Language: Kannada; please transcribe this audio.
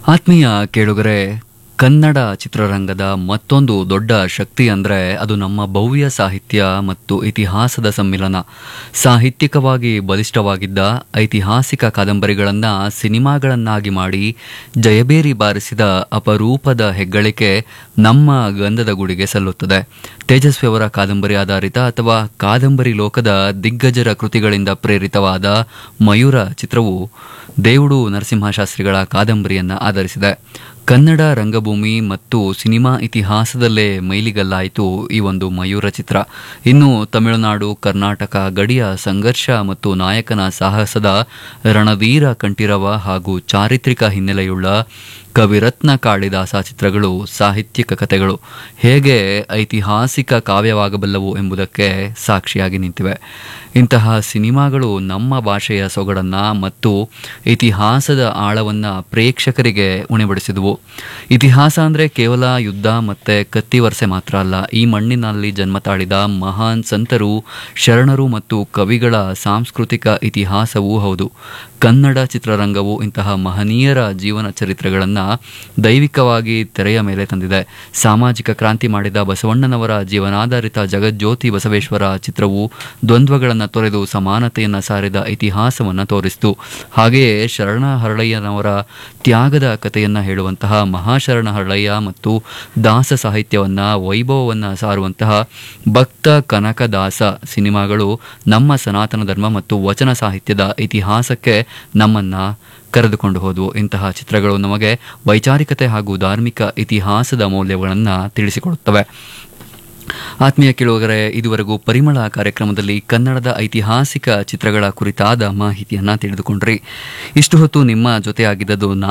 ಆತ್ಮೀಯ ಕೇಳುಗರೆ ಕನ್ನಡ ಚಿತ್ರರಂಗದ ಮತ್ತೊಂದು ದೊಡ್ಡ ಶಕ್ತಿ ಅಂದರೆ ಅದು ನಮ್ಮ ಭವ್ಯ ಸಾಹಿತ್ಯ ಮತ್ತು ಇತಿಹಾಸದ ಸಮ್ಮಿಲನ ಸಾಹಿತ್ಯಿಕವಾಗಿ ಬಲಿಷ್ಠವಾಗಿದ್ದ ಐತಿಹಾಸಿಕ ಕಾದಂಬರಿಗಳನ್ನು ಸಿನಿಮಾಗಳನ್ನಾಗಿ ಮಾಡಿ ಜಯಬೇರಿ ಬಾರಿಸಿದ ಅಪರೂಪದ ಹೆಗ್ಗಳಿಕೆ ನಮ್ಮ ಗಂಧದ ಗುಡಿಗೆ ಸಲ್ಲುತ್ತದೆ ತೇಜಸ್ವಿ ಅವರ ಕಾದಂಬರಿ ಆಧಾರಿತ ಅಥವಾ ಕಾದಂಬರಿ ಲೋಕದ ದಿಗ್ಗಜರ ಕೃತಿಗಳಿಂದ ಪ್ರೇರಿತವಾದ ಮಯೂರ ಚಿತ್ರವು ದೇವುಡು ನರಸಿಂಹಶಾಸ್ತ್ರಿಗಳ ಕಾದಂಬರಿಯನ್ನು ಆಧರಿಸಿದೆ ಕನ್ನಡ ರಂಗಭೂಮಿ ಮತ್ತು ಸಿನಿಮಾ ಇತಿಹಾಸದಲ್ಲೇ ಮೈಲಿಗಲ್ಲಾಯಿತು ಈ ಒಂದು ಮಯೂರ ಚಿತ್ರ ಇನ್ನು ತಮಿಳುನಾಡು ಕರ್ನಾಟಕ ಗಡಿಯ ಸಂಘರ್ಷ ಮತ್ತು ನಾಯಕನ ಸಾಹಸದ ರಣವೀರ ಕಂಠೀರವ ಹಾಗೂ ಚಾರಿತ್ರಿಕ ಹಿನ್ನೆಲೆಯುಳ್ಳ ಕವಿರತ್ನ ಕಾಳಿದಾಸ ಚಿತ್ರಗಳು ಸಾಹಿತ್ಯಿಕ ಕಥೆಗಳು ಹೇಗೆ ಐತಿಹಾಸಿಕ ಕಾವ್ಯವಾಗಬಲ್ಲವು ಎಂಬುದಕ್ಕೆ ಸಾಕ್ಷಿಯಾಗಿ ನಿಂತಿವೆ ಇಂತಹ ಸಿನಿಮಾಗಳು ನಮ್ಮ ಭಾಷೆಯ ಸೊಗಡನ್ನು ಮತ್ತು ಇತಿಹಾಸದ ಆಳವನ್ನು ಪ್ರೇಕ್ಷಕರಿಗೆ ಉಣಿಬಡಿಸಿದವು ಇತಿಹಾಸ ಅಂದರೆ ಕೇವಲ ಯುದ್ಧ ಮತ್ತು ಕತ್ತಿವರ್ಸೆ ಮಾತ್ರ ಅಲ್ಲ ಈ ಮಣ್ಣಿನಲ್ಲಿ ಜನ್ಮ ತಾಳಿದ ಮಹಾನ್ ಸಂತರು ಶರಣರು ಮತ್ತು ಕವಿಗಳ ಸಾಂಸ್ಕೃತಿಕ ಇತಿಹಾಸವೂ ಹೌದು ಕನ್ನಡ ಚಿತ್ರರಂಗವು ಇಂತಹ ಮಹನೀಯರ ಜೀವನ ಚರಿತ್ರೆಗಳನ್ನು ದೈವಿಕವಾಗಿ ತೆರೆಯ ಮೇಲೆ ತಂದಿದೆ ಸಾಮಾಜಿಕ ಕ್ರಾಂತಿ ಮಾಡಿದ ಬಸವಣ್ಣನವರ ಜೀವನಾಧಾರಿತ ಜಗಜ್ಯೋತಿ ಬಸವೇಶ್ವರ ಚಿತ್ರವು ದ್ವಂದ್ವಗಳನ್ನು ತೊರೆದು ಸಮಾನತೆಯನ್ನು ಸಾರಿದ ಇತಿಹಾಸವನ್ನು ತೋರಿಸಿತು ಹಾಗೆಯೇ ಶರಣ ಹರಳಯ್ಯನವರ ತ್ಯಾಗದ ಕಥೆಯನ್ನು ಹೇಳುವಂತಹ ಮಹಾಶರಣ ಹರಳಯ್ಯ ಮತ್ತು ದಾಸ ಸಾಹಿತ್ಯವನ್ನು ವೈಭವವನ್ನು ಸಾರುವಂತಹ ಭಕ್ತ ಕನಕದಾಸ ಸಿನಿಮಾಗಳು ನಮ್ಮ ಸನಾತನ ಧರ್ಮ ಮತ್ತು ವಚನ ಸಾಹಿತ್ಯದ ಇತಿಹಾಸಕ್ಕೆ ನಮ್ಮನ್ನು ಕರೆದುಕೊಂಡು ಹೋದವು ಇಂತಹ ಚಿತ್ರಗಳು ನಮಗೆ ವೈಚಾರಿಕತೆ ಹಾಗೂ ಧಾರ್ಮಿಕ ಇತಿಹಾಸದ ಮೌಲ್ಯಗಳನ್ನು ತಿಳಿಸಿಕೊಡುತ್ತವೆ ಆತ್ಮೀಯ ಕೇಳುವಗರೆ ಇದುವರೆಗೂ ಪರಿಮಳ ಕಾರ್ಯಕ್ರಮದಲ್ಲಿ ಕನ್ನಡದ ಐತಿಹಾಸಿಕ ಚಿತ್ರಗಳ ಕುರಿತಾದ ಮಾಹಿತಿಯನ್ನು ತಿಳಿದುಕೊಂಡ್ರಿ ಇಷ್ಟು ಹೊತ್ತು ನಿಮ್ಮ ಜೊತೆಯಾಗಿದ್ದದು